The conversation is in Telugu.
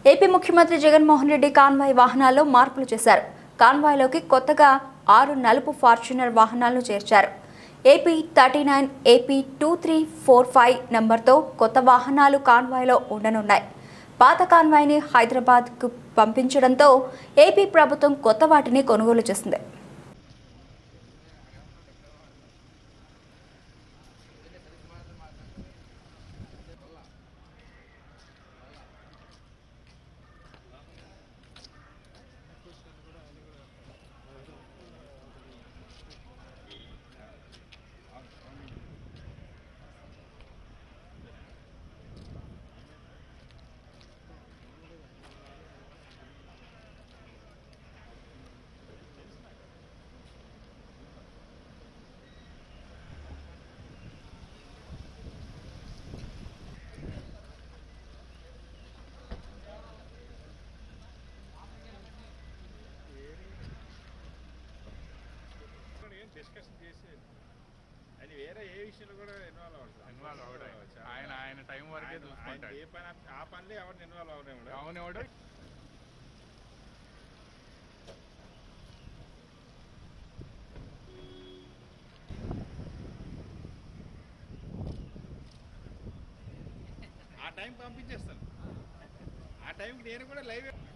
ఏపీ ముఖ్యమంత్రి జగన్మోహన్ రెడ్డి కాన్వాయ్ వాహనాల్లో మార్పులు చేశారు కాన్వాయ్లోకి కొత్తగా ఆరు నలుపు ఫార్చునర్ వాహనాలను చేర్చారు AP thirty nine AP two three four five నెంబర్తో కొత్త వాహనాలు కాన్వాయ్లో ఉండనున్నాయి పాత కాన్వాయ్ని హైదరాబాద్కు పంపించడంతో ఏపీ ప్రభుత్వం కొత్త వాటిని కొనుగోలు చేసింది ఇక్కడ ఏం డిస్కషన్ చేసి అది వేరే ఏ విషయంలో కూడా ఇన్వాల్వ్ అవుతుంది ఇన్వాల్వ్ అవడం ఆయన ఆయన టైం వరకే ఆయన చూసుకుంటాడు ఏ పని ఆ పనిలో ఎవరిని ఇన్వాల్వ్ అవడం అవునెవడు ఆ టైం పంపించేస్తాను ఆ టైంకి నేను కూడా లైవ్